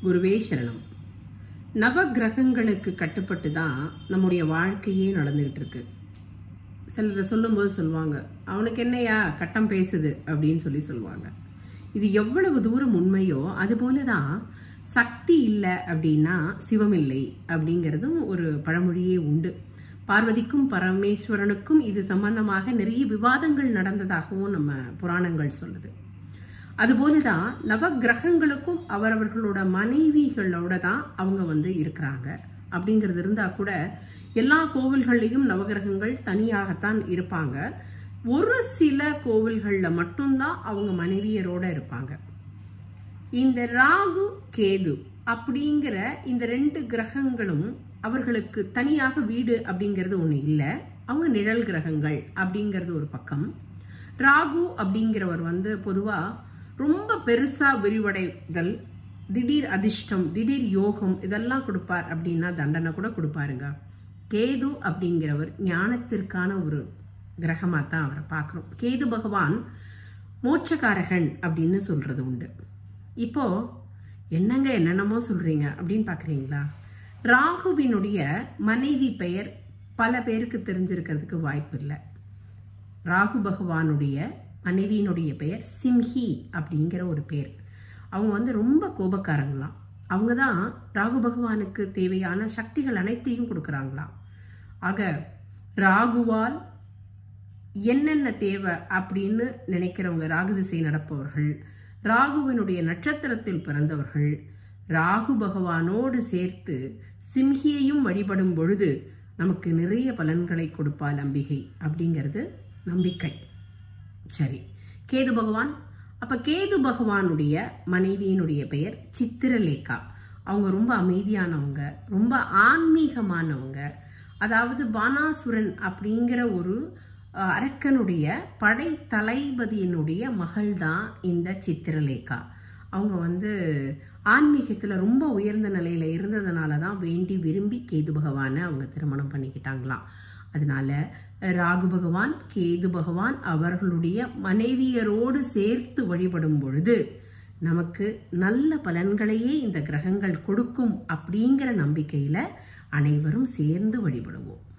குருவே சரணம் நவ கிரகங்களுக்கு கட்டுப்பட்டு தான் நம்முடைய வாழ்க்கையே நடந்துகிட்டு இருக்கு சிலர் சொல்லும்போது சொல்லுவாங்க அவனுக்கு என்னையா கட்டம் பேசுது அப்படின்னு சொல்லி சொல்லுவாங்க இது எவ்வளவு தூரம் உண்மையோ அதுபோல தான் சக்தி இல்லை அப்படின்னா சிவம் இல்லை அப்படிங்கிறதும் ஒரு பழமொழியே உண்டு பார்வதிக்கும் பரமேஸ்வரனுக்கும் இது சம்பந்தமாக நிறைய விவாதங்கள் நடந்ததாகவும் நம்ம புராணங்கள் சொல்லுது அதுபோல தான் நவ கிரகங்களுக்கும் அவரவர்களோட மனைவிகளோட தான் அவங்க வந்து இருக்கிறாங்க அப்படிங்கிறது இருந்தா கூட எல்லா கோவில்கள்லையும் நவகிரகங்கள் தனியாகத்தான் இருப்பாங்க ஒரு சில கோவில்களில் மட்டும்தான் அவங்க மனைவியரோட இருப்பாங்க இந்த ராகு கேது அப்படிங்கிற இந்த ரெண்டு கிரகங்களும் அவர்களுக்கு தனியாக வீடு அப்படிங்கிறது ஒன்று இல்லை அவங்க நிழல் கிரகங்கள் அப்படிங்கிறது ஒரு பக்கம் ராகு அப்படிங்கிறவர் வந்து பொதுவாக ரொம்ப பெருசாக விரிவடைதல் திடீர் அதிர்ஷ்டம் திடீர் யோகம் இதெல்லாம் கொடுப்பார் அப்படின்னா தண்டனை கூட கொடுப்பாருங்க கேது அப்படிங்கிறவர் ஞானத்திற்கான ஒரு கிரகமாக தான் அவரை பார்க்குறோம் கேது பகவான் மோட்சக்காரகன் அப்படின்னு சொல்கிறது உண்டு இப்போ என்னங்க என்னென்னமோ சொல்கிறீங்க அப்படின்னு பார்க்குறீங்களா ராகுவினுடைய மனைவி பெயர் பல பேருக்கு தெரிஞ்சிருக்கிறதுக்கு வாய்ப்பு இல்லை ராகு பகவானுடைய மனைவியினுடைய பெயர் சிம்ஹி அப்படிங்கிற ஒரு பேர் அவங்க வந்து ரொம்ப கோபக்காரங்களாம் அவங்க தான் ராகு பகவானுக்கு தேவையான சக்திகள் அனைத்தையும் கொடுக்குறாங்களாம் ஆக ராகுவால் என்னென்ன தேவை அப்படின்னு நினைக்கிறவங்க ராகு திசை நடப்பவர்கள் ராகுவினுடைய நட்சத்திரத்தில் பிறந்தவர்கள் ராகு பகவானோடு சேர்த்து சிம்ஹியையும் வழிபடும் பொழுது நமக்கு நிறைய பலன்களை கொடுப்பால் அம்பிகை அப்படிங்கிறது நம்பிக்கை சரி கேது பகவான் அப்ப கேது பகவானுடைய மனைவியினுடைய பெயர் சித்திரலேகா அவங்க ரொம்ப அமைதியானவங்க ரொம்ப ஆன்மீகமானவங்க அதாவது பானாசுரன் அப்படிங்கிற ஒரு அரக்கனுடைய படை தளபதியினுடைய மகள் தான் இந்த சித்திரலேகா அவங்க வந்து ஆன்மீகத்தில் ரொம்ப உயர்ந்த நிலையில் இருந்ததுனால தான் வேண்டி விரும்பி கேது பகவானை அவங்க திருமணம் பண்ணிக்கிட்டாங்களாம் அதனால ராகு பகவான் கேது பகவான் அவர்களுடைய மனைவியரோடு சேர்த்து வழிபடும் பொழுது நமக்கு நல்ல பலன்களையே இந்த கிரகங்கள் கொடுக்கும் அப்படிங்கிற நம்பிக்கையில் அனைவரும் சேர்ந்து வழிபடுவோம்